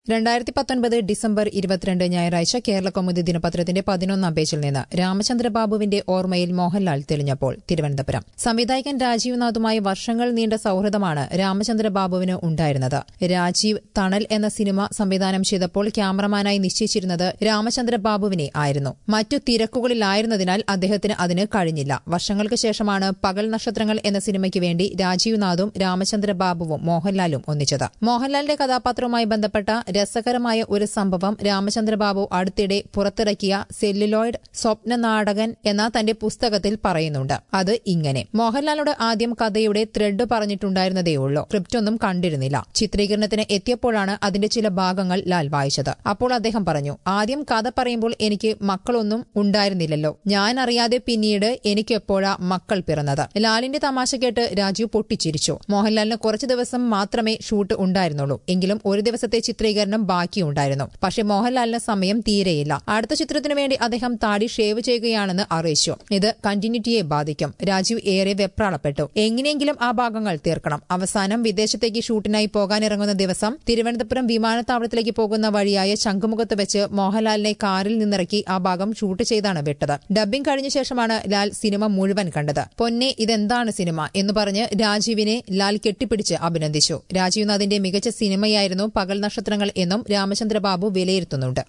രണ്ടായിരത്തി പത്തൊൻപത് ഡിസംബർ ഇരുപത്തിരണ്ട് ഞായറാഴ്ച കേരള കൗമുദി ദിനപത്രത്തിന്റെ പതിനൊന്നാം പേജിൽ നിന്ന് രാമചന്ദ്രബാബുവിന്റെ ഓർമ്മയിൽ മോഹൻലാൽ തെളിഞ്ഞപ്പോൾ തിരുവനന്തപുരം സംവിധായകൻ രാജീവ് നാഥുമായി വർഷങ്ങൾ നീണ്ട സൌഹൃദമാണ് രാമചന്ദ്രബാബുവിന് ഉണ്ടായിരുന്നത് രാജീവ് തണൽ എന്ന സിനിമ സംവിധാനം ചെയ്തപ്പോൾ ക്യാമറമാനായി നിശ്ചയിച്ചിരുന്നത് രാമചന്ദ്രബാബുവിനെ ആയിരുന്നു മറ്റു തിരക്കുകളിലായിരുന്നതിനാൽ അദ്ദേഹത്തിന് അതിന് കഴിഞ്ഞില്ല വർഷങ്ങൾക്ക് ശേഷമാണ് പകൽ നക്ഷത്രങ്ങൾ എന്ന സിനിമയ്ക്ക് വേണ്ടി രാജീവ് നാഥും രാമചന്ദ്രബാബുവും മോഹൻലാലും ഒന്നിച്ചത് മോഹൻലാലിന്റെ കഥാപാത്രവുമായി ബന്ധപ്പെട്ട രസകരമായ ഒരു സംഭവം രാമചന്ദ്രബാബു അടുത്തിടെ പുറത്തിറക്കിയ സെല്ലുലോയിഡ് സ്വപ്ന നാടകൻ എന്ന തന്റെ പുസ്തകത്തിൽ പറയുന്നുണ്ട് അത് ഇങ്ങനെ മോഹൻലാലോട് ആദ്യം കഥയുടെ ത്രെഡ് പറഞ്ഞിട്ടുണ്ടായിരുന്നതേയുള്ളൂ സ്ക്രിപ്റ്റൊന്നും കണ്ടിരുന്നില്ല ചിത്രീകരണത്തിന് എത്തിയപ്പോഴാണ് അതിന്റെ ചില ഭാഗങ്ങൾ ലാൽ വായിച്ചത് അപ്പോൾ അദ്ദേഹം പറഞ്ഞു ആദ്യം കഥ പറയുമ്പോൾ എനിക്ക് മക്കളൊന്നും ഉണ്ടായിരുന്നില്ലല്ലോ ഞാൻ അറിയാതെ പിന്നീട് എനിക്ക് എപ്പോഴാ മക്കൾ പിറന്നത് ലാലിന്റെ തമാശ കേട്ട് രാജീവ് പൊട്ടിച്ചിരിച്ചു മോഹൻലാലിന് കുറച്ചു ദിവസം മാത്രമേ ഷൂട്ട് ഉണ്ടായിരുന്നുള്ളൂ എങ്കിലും ഒരു ദിവസത്തെ ചിത്രീകരണം ബാക്കിയുണ്ടായിരുന്നു പക്ഷേ മോഹൻലാലിന് സമയം തീരെയില്ല അടുത്ത ചിത്രത്തിനു വേണ്ടി അദ്ദേഹം താടി ഷേവ് ചെയ്യുകയാണെന്ന് അറിയിച്ചു ഇത് കണ്ടിന്യൂറ്റിയെ ബാധിക്കും രാജീവ് ഏറെ വെപ്രാളപ്പെട്ടു എങ്ങനെയെങ്കിലും ആ ഭാഗങ്ങൾ തീർക്കണം അവസാനം വിദേശത്തേക്ക് ഷൂട്ടിനായി പോകാനിറങ്ങുന്ന ദിവസം തിരുവനന്തപുരം വിമാനത്താവളത്തിലേക്ക് പോകുന്ന വഴിയായ ശംഖുമുഖത്ത് വെച്ച് മോഹൻലാലിനെ കാറിൽ നിന്നിറക്കി ആ ഭാഗം ഷൂട്ട് ചെയ്താണ് വിട്ടത് ഡബ്ബിംഗ് കഴിഞ്ഞ ശേഷമാണ് ലാൽ സിനിമ മുഴുവൻ കണ്ടത് പൊന്നെ ഇതെന്താണ് സിനിമ എന്ന് പറഞ്ഞ് രാജീവിനെ ലാൽ കെട്ടിപ്പിടിച്ച് അഭിനന്ദിച്ചു രാജീവ് നാഥിന്റെ മികച്ച സിനിമയായിരുന്നു പകൽ നക്ഷത്രങ്ങൾ എന്നും രാമചന്ദ്രബാബു വിലയിരുത്തുന്നുണ്ട്